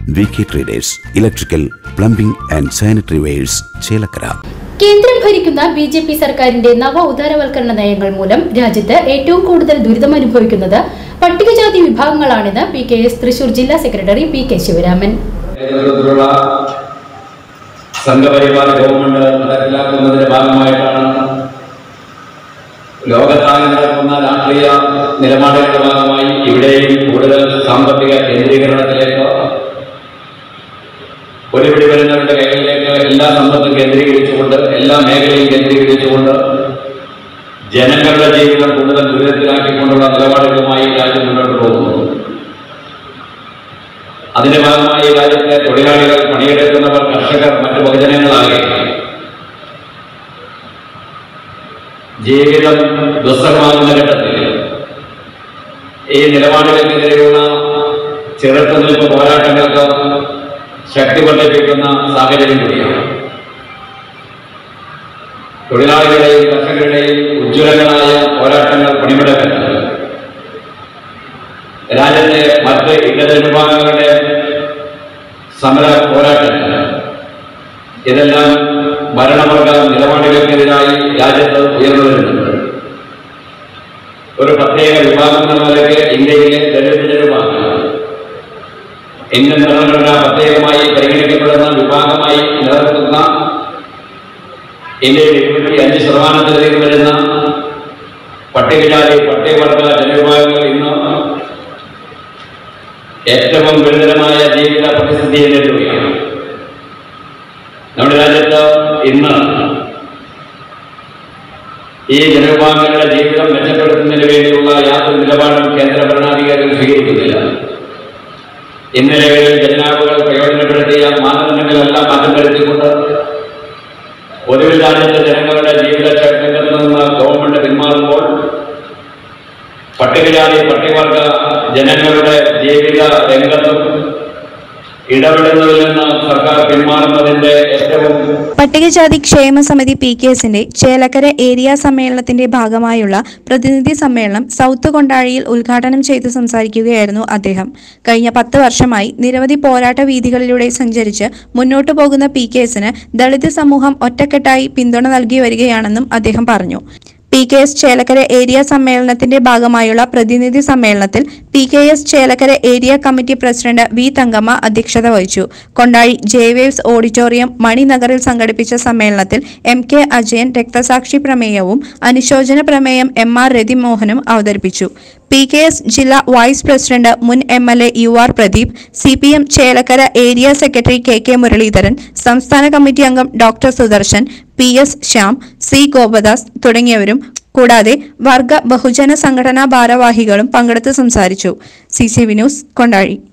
V K traders electrical plumbing and sanitary wares Chelakkara കേന്ദ്രം ഭരിക്കുന്ന B J P സർക്കാരിന്റെ നവ ഉദാരവൽക്കരണ നയങ്ങൾ മൂലം രാജ്യത്ത് ഏറ്റവും കൂടുതൽ ദുരിതമനുഭവിക്കുന്നത് പട്ടികജാതി വിഭാഗങ്ങളാണെന്ന് പി കെ എസ് തൃശൂർ ജില്ലാ സെക്രട്ടറി പി കെ ശിവരാമൻ നേതൃത്വത്തിലുള്ള സംഘപരിവാർ ഗവൺമെന്റ് നടപ്പിലാക്കുന്നതിന്റെ ഭാഗമായിട്ടാണ് ലോകത്താകെ നടക്കുന്ന രാഷ്ട്രീയ നിലപാടുകളുടെ ഭാഗമായി ഇവിടെയും കൂടുതൽ സാമ്പത്തിക കേന്ദ്രീകരണത്തിലേക്ക് ഒരുപിടി വരുന്നവരുടെ കൈകളിലേക്ക് എല്ലാ സമ്പത്തും കേന്ദ്രീകരിച്ചുകൊണ്ട് എല്ലാ മേഖലയും കേന്ദ്രീകരിച്ചുകൊണ്ട് ജനങ്ങളുടെ ജീവിതം കൂടുതൽ ദുരിതത്തിലാക്കിക്കൊണ്ടുള്ള നിലപാടുകളുമായി രാജ്യം മുന്നോട്ട് പോകുന്നു അതിന്റെ ഭാഗമായി രാജ്യത്തെ തൊഴിലാളികൾ പണിയെടുക്കുന്നവർ കർഷകർ മറ്റു പൊതുജനങ്ങളാകെ ജീവിതം ദുസ്സഹമാകുന്ന ഘട്ടത്തിൽ ഈ നിലപാടുകൾക്കെതിരെയുള്ള ചെറുത്തുനിൽപ്പ് പോരാട്ടങ്ങൾക്ക് ശക്തി വർദ്ധിപ്പിക്കുന്ന സാഹചര്യം കൂടിയാണ് തൊഴിലാളികളുടെയും കർഷകരുടെയും ഉജ്ജ്വലങ്ങളായ പോരാട്ടങ്ങൾ പണിമുടക്കുന്നത് രാജ്യത്തെ മറ്റ് ഇതര വിഭാഗങ്ങളുടെ സമര പോരാട്ടങ്ങൾ ഇതെല്ലാം ഭരണവർഗ നിലപാടുകൾക്കെതിരായി രാജ്യത്ത് ഉയർന്നു വരുന്നുണ്ട് ഒരു പ്രത്യേക വിഭാഗം എന്ന നിലയ്ക്ക് ഇന്ത്യയിലെ ദരിദ്ര വിഭാഗങ്ങൾ ഇന്ത്യൻ ഭരണഘടന പ്രത്യേകമായി പരിഗണിക്കപ്പെടുന്ന വിഭാഗമായി നിലനിർത്തുന്ന ഇന്ത്യയിൽ ഇരുപത്തി അഞ്ച് ശതമാനത്തിലധികം വരുന്ന പട്ടികജാതി പട്ടികവർഗ ജനവിഭാഗങ്ങൾ ഇന്ന് ഏറ്റവും ഗുരുതരമായ ജീവിത പ്രതിസന്ധി നേരിടുകയാണ് നമ്മുടെ രാജ്യത്ത് ഇന്ന് ഈ ജനവിഭാഗങ്ങളുടെ ജീവിതം മെച്ചപ്പെടുത്തുന്നതിന് വേണ്ടിയുള്ള യാതൊരു നിലപാടും കേന്ദ്ര ഭരണാധികാരികൾ സ്വീകരിക്കുന്നില്ല ഇന്നലെകളിൽ ജനാവുകൾ പ്രയോജനപ്പെടുത്തിയ മാനദണ്ഡങ്ങളെല്ലാം മാറ്റം വരുത്തിക്കൊണ്ട് ഒടുവിൽ രാജ്യത്തെ ജനങ്ങളുടെ ജീവിത രംഗത്ത് നിന്ന് ഗവൺമെന്റ് പിന്മാറുമ്പോൾ പട്ടികജാതി പട്ടികവർഗ ജനങ്ങളുടെ ജീവിത രംഗത്തും ഇടപെടുന്നതിൽ നിന്ന് സർക്കാർ പിന്മാറുന്നതിന്റെ ഏറ്റവും പട്ടികജാതി ക്ഷേമ സമിതി പി കെ എസിന്റെ ചേലക്കര ഏരിയ സമ്മേളനത്തിന്റെ ഭാഗമായുള്ള പ്രതിനിധി സമ്മേളനം സൗത്ത് കൊണ്ടാഴിയിൽ ഉദ്ഘാടനം ചെയ്ത് സംസാരിക്കുകയായിരുന്നു അദ്ദേഹം കഴിഞ്ഞ പത്ത് വർഷമായി നിരവധി പോരാട്ട വീഥികളിലൂടെ സഞ്ചരിച്ച് മുന്നോട്ടു പോകുന്ന പി കെ എസിന് ദളിത് സമൂഹം ഒറ്റക്കെട്ടായി പിന്തുണ നൽകി വരികയാണെന്നും അദ്ദേഹം പറഞ്ഞു P K S Chelakkara area സമ്മേളനത്തിന്റെ ഭാഗമായുള്ള പ്രതിനിധി സമ്മേളനത്തിൽ P K S Chelakkara area committee president V Thankamma അധ്യക്ഷത വഹിച്ചു കൊണ്ടാഴി ജയവേവ്സ് ഓഡിറ്റോറിയം മണിനഗറിൽ സംഘടിപ്പിച്ച സമ്മേളനത്തിൽ എം കെ അജയൻ രക്തസാക്ഷി പ്രമേയവും അനുശോചന പ്രമേയം എം ആർ രതിമോഹനും അവതരിപ്പിച്ചു പി കെ എസ് ജില്ലാ വൈസ് പ്രസിഡന്റ് മുൻ M L A U R Pradeep C P M Chelakkara area secretary K K Muraleedharan സംസ്ഥാന കമ്മിറ്റി അംഗം doctor Sudarshan P S Shyam C Gopadas തുടങ്ങിയവരും കൂടാതെ വർഗ ബഹുജന സംഘടനാ ഭാരവാഹികളും പങ്കെടുത്ത് സംസാരിച്ചു C C V news Kondazhy